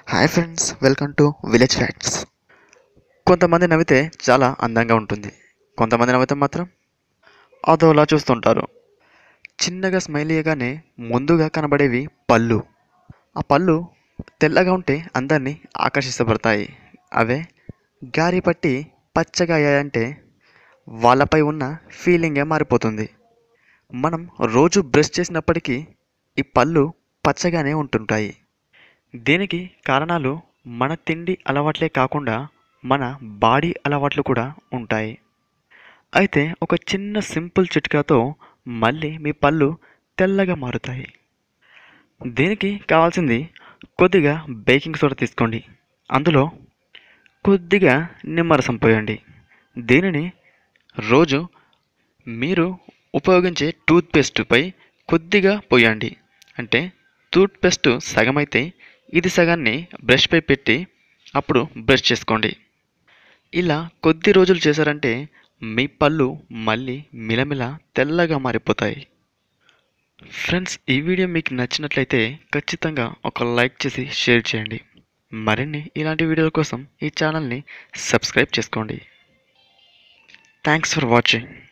hi friends welcome to village facts కొంతమంది నవ్వితే చాలా అందంగా ఉంటుంది కొంతమంది నవ్వితే మాత్రం అదోలా చూస్తుంటారు చిన్నగా స్మైల్ ఇయ్యగానే ముందుగా కనబడేవి పళ్ళు ఆ పళ్ళు తెల్లగా ఉంటే అందరినీ ఆకర్షిస్తపడతాయి అవే గారి పట్టి పచ్చగా అయ్యాయంటే వాళ్ళపై ఉన్న ఫీలింగే మారిపోతుంది మనం రోజు బ్రష్ చేసినప్పటికీ ఈ పళ్ళు పచ్చగానే ఉంటుంటాయి దీనికి కారణాలు మన తిండి అలవాట్లే కాకుండా మన బాడీ అలవాట్లు కూడా ఉంటాయి అయితే ఒక చిన్న సింపుల్ చిట్కాతో మళ్ళీ మీ పళ్ళు తెల్లగా మారుతాయి దీనికి కావాల్సింది కొద్దిగా బేకింగ్ సోడా తీసుకోండి అందులో కొద్దిగా నిమ్మరసం పోయండి దీనిని రోజు మీరు ఉపయోగించే టూత్పేస్ట్పై కొద్దిగా పోయండి అంటే టూత్పేస్ట్ సగం అయితే ఇది సగాన్ని బ్రష్పై పెట్టి అప్పుడు బ్రష్ చేసుకోండి ఇలా కొద్ది రోజులు చేశారంటే మీ పళ్ళు మళ్ళీ మిలమిల తెల్లగా మారిపోతాయి ఫ్రెండ్స్ ఈ వీడియో మీకు నచ్చినట్లయితే ఖచ్చితంగా ఒక లైక్ చేసి షేర్ చేయండి మరిన్ని ఇలాంటి వీడియోల కోసం ఈ ఛానల్ని సబ్స్క్రైబ్ చేసుకోండి థ్యాంక్స్ ఫర్ వాచింగ్